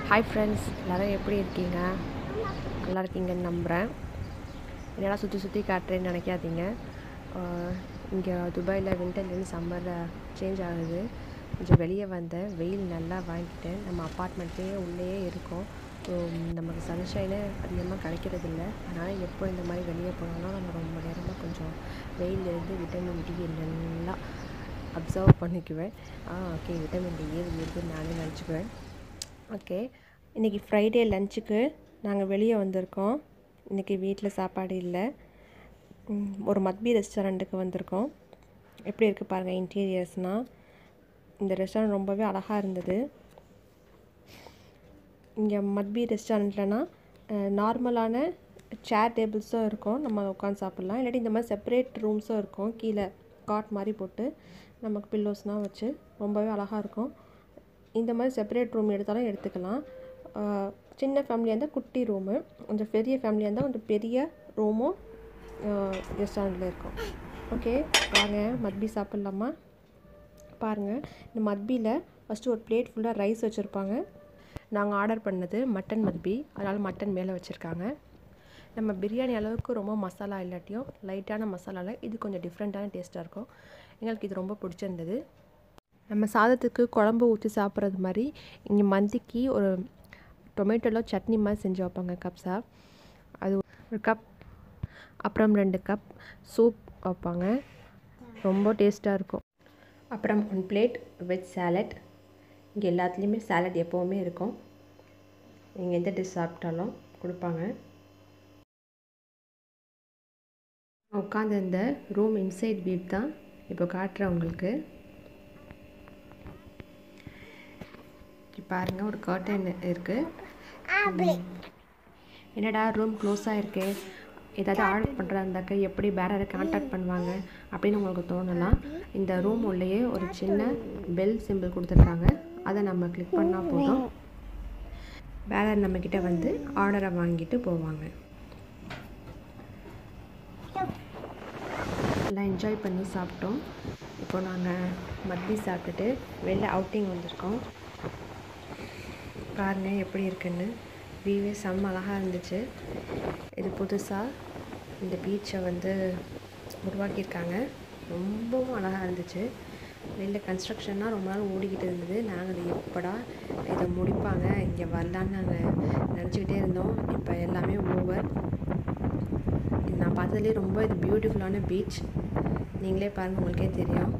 hi friends எல்லோரும் எப்படி இருக்கீங்க நல்லா இருக்கீங்கன்னு நம்புகிறேன் என்னடா சுற்றி சுற்றி காட்டுறேன்னு நினைக்காதீங்க இங்கே துபாயில் வின்டர்லேருந்து சம்மர் சேஞ்ச் ஆகுது கொஞ்சம் வெளியே வந்தேன் வெயில் நல்லா வாங்கிட்டேன் நம்ம அப்பார்ட்மெண்ட்லேயே உள்ளேயே இருக்கோம் ஸோ நமக்கு சன்ஷைனு அதிகமாக கிடைக்கிறதில்ல அதனால் எப்போ இந்த மாதிரி வெளியே போனோம்னா நம்ம ரொம்ப நேரமாக கொஞ்சம் வெயிலேருந்து விட்டமின் டி நல்லா அப்சர்வ் பண்ணிக்குவேன் ஆ ஓகே விட்டமின் டி ஏது இருக்குன்னு நானே நினச்சிக்குவேன் ஓகே இன்றைக்கி ஃப்ரைடே லஞ்சுக்கு நாங்கள் வெளியே வந்திருக்கோம் இன்றைக்கி வீட்டில் சாப்பாடு இல்லை ம், ஒரு மத்பி ரெஸ்டாரண்ட்டுக்கு வந்திருக்கோம் எப்படி இருக்குது பாருங்கள் இன்டீரியர்ஸ்னால் இந்த ரெஸ்டாரண்ட் ரொம்பவே அழகாக இருந்தது இங்கே மத்பி ரெஸ்டாரண்ட்லனா நார்மலான சேர் டேபிள்ஸும் இருக்கும் நம்ம உட்காந்து சாப்பிட்லாம் இல்லாட்டி இந்த மாதிரி செப்பரேட் ரூம்ஸும் இருக்கும் கீழே காட் மாதிரி போட்டு நமக்கு பில்லோஸ்லாம் வச்சு ரொம்பவே அழகாக இருக்கும் இந்த மாதிரி செப்பரேட் ரூம் எடுத்தாலும் எடுத்துக்கலாம் அஹ், சின்ன ஃபேமிலியாக இருந்தால் குட்டி ரூமு கொஞ்சம் பெரிய ஃபேமிலியாக இருந்தால் கொஞ்சம் பெரிய ரூமும் ரெஸ்டாரண்ட்டில் இருக்கும் ஓகே வாங்க மத்பி சாப்பிட்லாமா பாருங்கள் இந்த மத்பியில் ஃபஸ்ட்டு ஒரு பிளேட் ஃபுல்லாக ரைஸ் வச்சுருப்பாங்க நாங்கள் ஆர்டர் பண்ணது மட்டன் மத்பி அதனால் மட்டன் மேலே வச்சுருக்காங்க நம்ம பிரியாணி அளவுக்கு ரொம்ப மசாலா இல்லாட்டியும் லைட்டான மசாலாவில் இது கொஞ்சம் டிஃப்ரெண்ட்டான டேஸ்ட்டாக இருக்கும் எங்களுக்கு இது ரொம்ப பிடிச்சிருந்தது நம்ம சாதத்துக்கு குழம்பு ஊற்றி சாப்பிட்றது மாதிரி இங்கே மந்திக்கு ஒரு டொமேட்டோவில் சட்னி மாதிரி செஞ்சு வைப்பாங்க கப்ஸா அது ஒரு கப் அப்புறம் ரெண்டு கப் சூப் வைப்பாங்க ரொம்ப டேஸ்ட்டாக இருக்கும் அப்புறம் ஒன் பிளேட் வெஜ் சாலட் இங்கே எல்லாத்துலேயுமே சாலட் எப்போவுமே இருக்கும் நீங்கள் எந்த டிஷ் சாப்பிட்டாலும் கொடுப்பாங்க உட்காந்து இந்த ரூம் இன்சைட் வியூ தான் இப்போ காட்டுறேன் உங்களுக்கு இங்க பாருங்க ஒரு கர்டன் இருக்குது என்னடா ரூம் க்ளோஸாக இருக்கு ஏதாவது ஆர்டர் பண்ணுறதா இருந்தாக்க எப்படி பேரரை காண்டாக்ட் பண்ணுவாங்க அப்படின்னு உங்களுக்கு தோணலாம் இந்த ரூம் உள்ளேயே ஒரு சின்ன பெல் சிம்பிள் கொடுத்துருக்காங்க அதை நம்ம கிளிக் பண்ணால் போதும் பேரர் நம்மக்கிட்ட வந்து ஆர்டரை வாங்கிட்டு போவாங்க எல்லாம் என்ஜாய் பண்ணி சாப்பிட்டோம் இப்போ நாங்கள் மத்பி சாப்பிட்டுட்டு வெளில அவுட்டிங் வந்திருக்கோம் பாருங்க எப்படி இருக்குன்னு வியூவே செம்ம அழகாக இருந்துச்சு இது புதுசாக இந்த பீச்சை வந்து உருவாக்கியிருக்காங்க ரொம்பவும் அழகாக இருந்துச்சு வெளில கன்ஸ்ட்ரக்ஷன்லாம் ரொம்ப நாள் ஓடிக்கிட்டு இருந்தது நாங்கள் அது எப்படா இதை முடிப்பாங்க இங்கே வரலான்னு நாங்கள் நினச்சிக்கிட்டே இருந்தோம் இப்போ எல்லாமே ஓவர் இது நான் பார்த்ததுலேயே ரொம்ப இது பியூட்டிஃபுல்லான பீச் நீங்களே பாருங்கள் உங்களுக்கே தெரியும்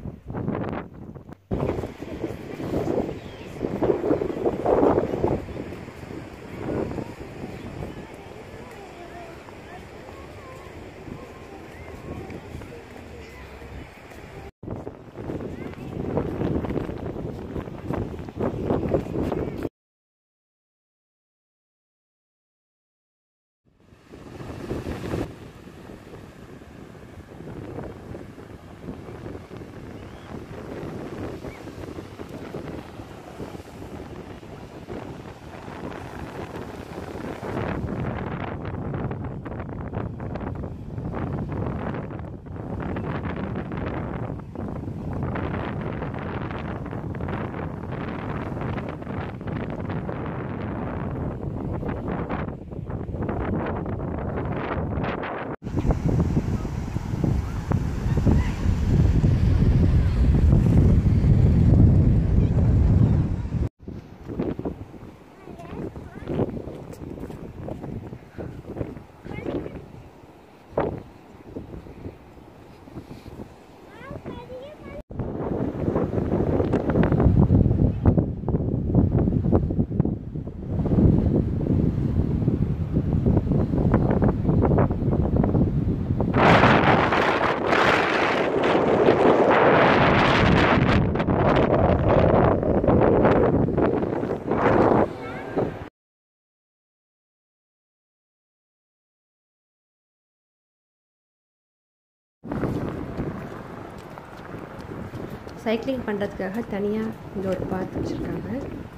சைக்கிளிங் பண்ணுறதுக்காக தனியாக இங்கே ஒரு பார்க் வச்சுருக்காங்க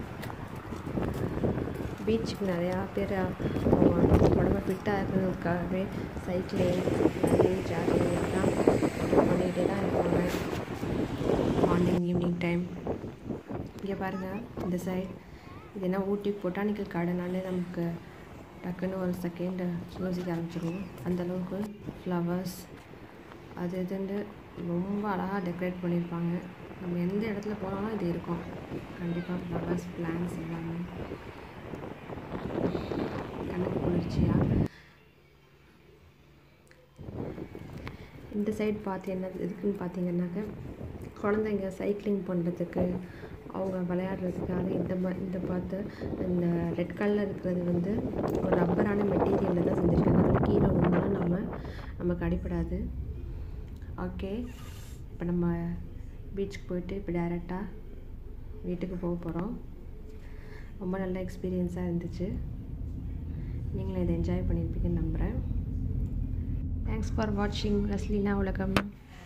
பீச்சுக்கு நிறையா பேர் அவங்க உடம்ப ஃபிட்டாக இருக்கிறதுக்காகவே சைக்கிளிங் ரன்னிங் ஜாகிங் எல்லாம் பண்ணிக்கிட்டே தான் இருப்பாங்க மார்னிங் ஈவினிங் டைம் இங்கே பாருங்கள் இந்த சைட் இது என்ன ஊட்டி பொட்டானிக்கல் கார்டனாலே நமக்கு டக்குன்னு ஒரு செகண்டு யோசிக்க ஆரம்பிச்சிடுவோம் அந்தளவுக்கு ஃப்ளவர்ஸ் அது இதுண்டு ரொம்ப அழகாக டெக்கரேட் பண்ணியிருப்பாங்க நம்ம எந்த இடத்துல போனாலும் இது இருக்கும் கண்டிப்பாக ஃப்ளவர்ஸ் பிளான்ஸ் எல்லாமே கண்ணுக்கு குளிர்ச்சியாக இந்த சைடு பார்த்து என்ன எதுக்குன்னு பார்த்தீங்கன்னாக்க குழந்தைங்க சைக்கிளிங் பண்ணுறதுக்கு அவங்க விளையாடுறதுக்கு அது இந்த மா இந்த பார்த்து இந்த ரெட் கலரில் இருக்கிறது வந்து ஒரு ரப்பரான மெட்டீரியலில் தான் செஞ்சுருக்காங்க அதில் கீழே விழுந்தாலும் நம்ம நமக்கு அடிப்படாது ஓகே இப்போ நம்ம பீச்சுக்கு போயிட்டு இப்போ டேரெக்டாக வீட்டுக்கு போக போகிறோம் ரொம்ப நல்ல எக்ஸ்பீரியன்ஸாக இருந்துச்சு நீங்களும் இதை என்ஜாய் பண்ணியிருப்பீங்கன்னு நம்புகிறேன் தேங்க்ஸ் ஃபார் வாட்சிங் ரஸ்லீனா உலகம்